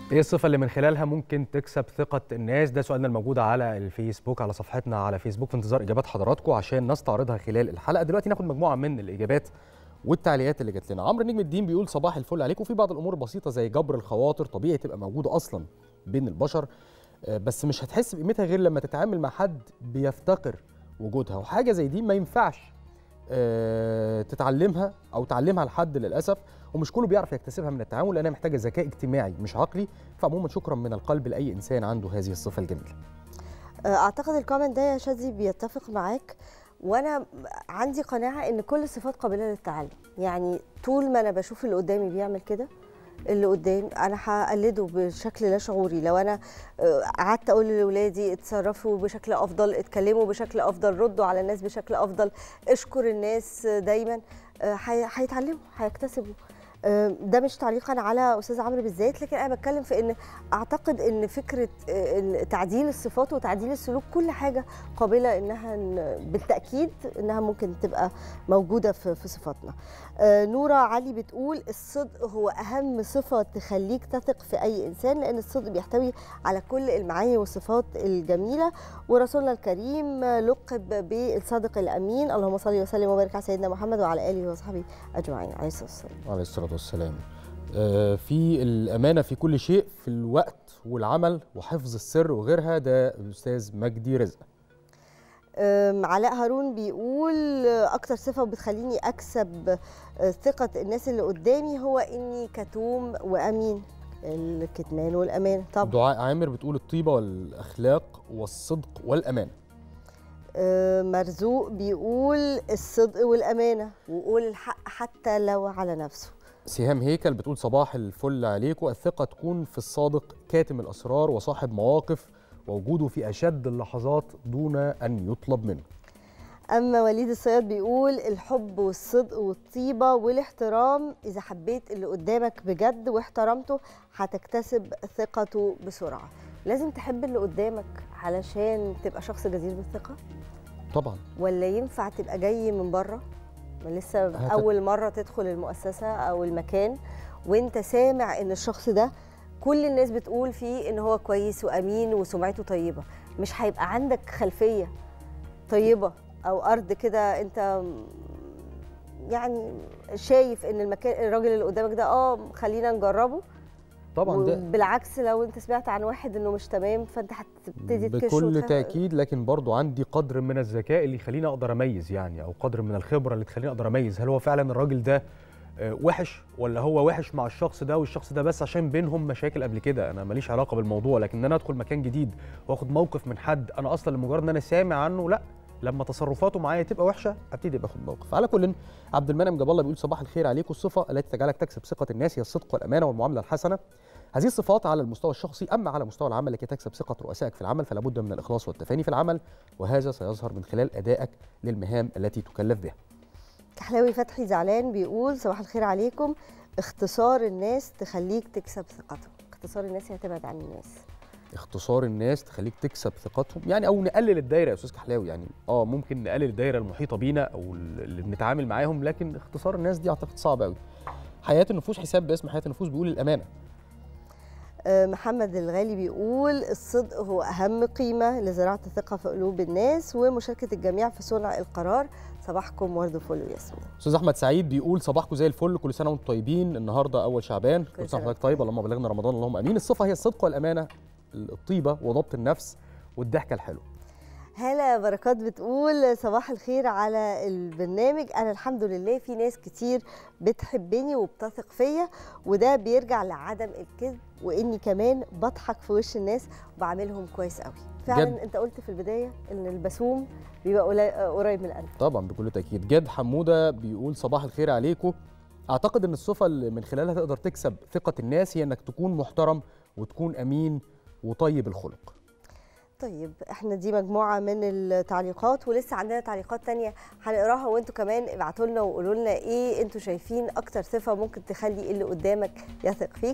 ايه الصفة اللي من خلالها ممكن تكسب ثقة الناس؟ ده سؤالنا الموجود على الفيسبوك على صفحتنا على فيسبوك في انتظار اجابات حضراتكم عشان نستعرضها خلال الحلقة، دلوقتي ناخد مجموعة من الاجابات والتعليقات اللي جات لنا. عمرو نجم الدين بيقول صباح الفل عليكم في بعض الامور البسيطة زي جبر الخواطر طبيعي تبقى موجودة اصلا بين البشر آه، بس مش هتحس بقيمتها غير لما تتعامل مع حد بيفتقر وجودها وحاجة زي دي ما ينفعش آه، تتعلمها او تعلمها لحد للاسف ومش كله بيعرف يكتسبها من التعامل لانها محتاجه ذكاء اجتماعي مش عقلي فعموما شكرا من القلب لاي انسان عنده هذه الصفه الجميله اعتقد الكومنت ده يا شادي بيتفق معاك وانا عندي قناعه ان كل الصفات قابله للتعلم يعني طول ما انا بشوف اللي قدامي بيعمل كده اللي قدامي انا هقلده بشكل لا شعوري لو انا آه، قعدت اقول لاولادي اتصرفوا بشكل افضل اتكلموا بشكل افضل ردوا على الناس بشكل افضل اشكر الناس دايما آه، هي- هيتعلموا هيكتسبوا آه، ده مش تعليقا على استاذ عمرو بالذات لكن انا بتكلم في ان اعتقد ان فكره آه، إن تعديل الصفات وتعديل السلوك كل حاجه قابله انها ن- بالتاكيد انها ممكن تبقى موجوده في في صفاتنا آه، نورة علي بتقول الصدق هو أهم صفة تخليك تثق في أي إنسان لأن الصدق بيحتوي على كل المعاني والصفات الجميلة ورسولنا الكريم لقب بالصادق الأمين اللهم صل وسلم وبارك على سيدنا محمد وعلى آله وصحبه أجمعين عليه الصلاة والسلام عليه الصلاه والسلام آه، في الامانه في كل شيء في الوقت والعمل وحفظ السر وغيرها ده الاستاذ مجدي رزق أم، علاء هارون بيقول آه، اكتر صفه بتخليني اكسب آه، ثقه الناس اللي قدامي هو اني كتوم وامين الكتمان والامان طبعا دعاء عامر بتقول الطيبه والاخلاق والصدق والامان آه، مرزوق بيقول الصدق والامانه وقول الحق حتى لو على نفسه سهام هيكل بتقول صباح الفل عليكم الثقة تكون في الصادق كاتم الأسرار وصاحب مواقف ووجوده في أشد اللحظات دون أن يطلب منه اما وليد الصياد بيقول الحب والصدق والطيبه والاحترام اذا حبيت اللي قدامك بجد واحترمته هتكتسب ثقته بسرعه لازم تحب اللي قدامك علشان تبقى شخص جدير بالثقه طبعا ولا ينفع تبقى جاي من بره لسه هت- اول مره تدخل المؤسسه او المكان وانت سامع ان الشخص ده كل الناس بتقول فيه ان هو كويس وامين وسمعته طيبه مش هيبقى عندك خلفيه طيبه او ارض كده انت يعني شايف ان المكان الراجل اللي قدامك ده اه خلينا نجربه طبعا ده بالعكس لو انت سمعت عن واحد انه مش تمام فانت هتبتدي تكشه بكل وتخاف. تأكيد لكن برضو عندي قدر من الذكاء اللي يخليني أقدر أميز يعني أو قدر من الخبرة اللي تخليني أقدر أميز هل هو فعلا الراجل ده آه، وحش ولا هو وحش مع الشخص ده والشخص ده بس عشان بينهم مشاكل قبل كده انا ماليش علاقه بالموضوع لكن ان انا ادخل مكان جديد واخد موقف من حد انا اصلا لمجرد ان انا سامع عنه لا لما تصرفاته معايا تبقى وحشه ابتدي باخد موقف على كل عبد المنعم جاب الله بيقول صباح الخير عليكم الصفه التي تجعلك تكسب ثقه الناس هي الصدق والامانه والمعامله الحسنه هذه الصفات على المستوى الشخصي اما على مستوى العمل لكي تكسب ثقه رؤسائك في العمل فلا بد من الاخلاص والتفاني في العمل وهذا سيظهر من خلال ادائك للمهام التي تكلف بها كحلاوي فتحي زعلان بيقول صباح الخير عليكم اختصار الناس تخليك تكسب ثقتهم اختصار الناس هي تبعد عن الناس اختصار الناس تخليك تكسب ثقتهم يعني او نقلل الدايره يا استاذ كحلاوي يعني اه ممكن نقلل الدايره المحيطه بينا او اللي بنتعامل معاهم لكن اختصار الناس دي اعتقد صعب قوي حياه النفوس حساب باسم حياه النفوس بيقول الامانه آه، محمد الغالي بيقول الصدق هو أهم قيمة لزراعة الثقة في قلوب الناس ومشاركة الجميع في صنع القرار صباحكم ورد وفل وياسمين استاذ احمد سعيد بيقول صباحكم زي الفل كل سنه وانتم طيبين النهارده اول شعبان كل سنه سنة وحضرتك طيب اللهم بلغنا رمضان اللهم امين الصفه هي الصدق والامانه الطيبه وضبط النفس والضحكه الحلوه هلا بركات بتقول صباح الخير على البرنامج انا الحمد لله في ناس كتير بتحبني وبتثق فيا وده بيرجع لعدم الكذب واني كمان بضحك في وش الناس وبعملهم كويس قوي فعلا جد. انت قلت في البدايه ان البسوم بيبقى قلي- قريب من القلب طبعا بكل تاكيد جاد حموده بيقول صباح الخير عليكم اعتقد ان الصفه اللي من خلالها تقدر تكسب ثقه الناس هي انك تكون محترم وتكون امين وطيب الخلق طيب احنا دي مجموعة من التعليقات ولسه عندنا تعليقات تانية هنقراها وانتوا كمان ابعتوا لنا وقولوا لنا ايه انتوا شايفين اكتر صفة ممكن تخلي اللي قدامك يثق فيك